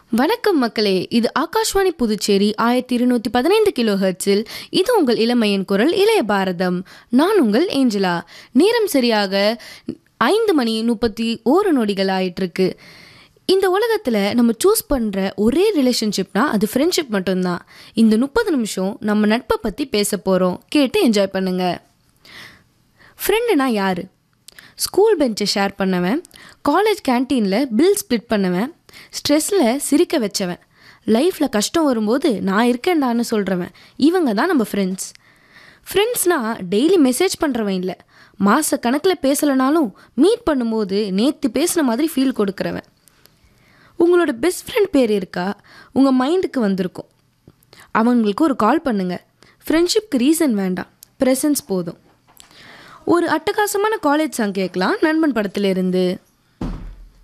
வணக்கம் மக்களே இது ஆகாஷ்வாணி புதுச்சேரி ஆயிரத்தி இருநூத்தி பதினைந்து கிலோ ஹெர்ட்ஸில் இது உங்கள் இளமையின் குரல் இளைய பாரதம் நான் உங்கள் ஏஞ்சலா நேரம் சரியாக ஐந்து மணி முப்பத்தி ஓரு நொடிகள் ஆயிட்டிருக்கு இந்த உலகத்தில் நம்ம சூஸ் பண்ணுற ஒரே ரிலேஷன்ஷிப்னா அது ஃப்ரெண்ட்ஷிப் மட்டும்தான் இந்த முப்பது நிமிஷம் நம்ம நட்பை பற்றி பேச போகிறோம் கேட்டு என்ஜாய் பண்ணுங்க ஃப்ரெண்டுனா யார் ஸ்கூல் பெஞ்சை ஷேர் பண்ணவன் காலேஜ் கேன்டீனில் பில் ஸ்ப்ளிட் பண்ணவன் ஸ்ட்ரெஸ்ஸில் சிரிக்க வச்சவன் லைஃப்பில் கஷ்டம் வரும்போது நான் இருக்கேன்டான்னு சொல்கிறவன் இவங்க தான் நம்ம ஃப்ரெண்ட்ஸ் ஃப்ரெண்ட்ஸ்னால் டெய்லி மெசேஜ் பண்ணுறவன் இல்லை மாத கணக்கில் பேசலைனாலும் மீட் பண்ணும்போது நேற்று பேசின மாதிரி ஃபீல் கொடுக்குறவன் உங்களோட பெஸ்ட் ஃப்ரெண்ட் பேர் இருக்கா உங்கள் மைண்டுக்கு வந்திருக்கும் அவங்களுக்கு ஒரு கால் பண்ணுங்கள் ஃப்ரெண்ட்ஷிப்க்கு ரீசன் வேண்டாம் ப்ரெசன்ஸ் போதும் ஒரு அட்டகாசமான காலேஜ் சாங் கேட்கலாம் நண்பன் படத்திலிருந்து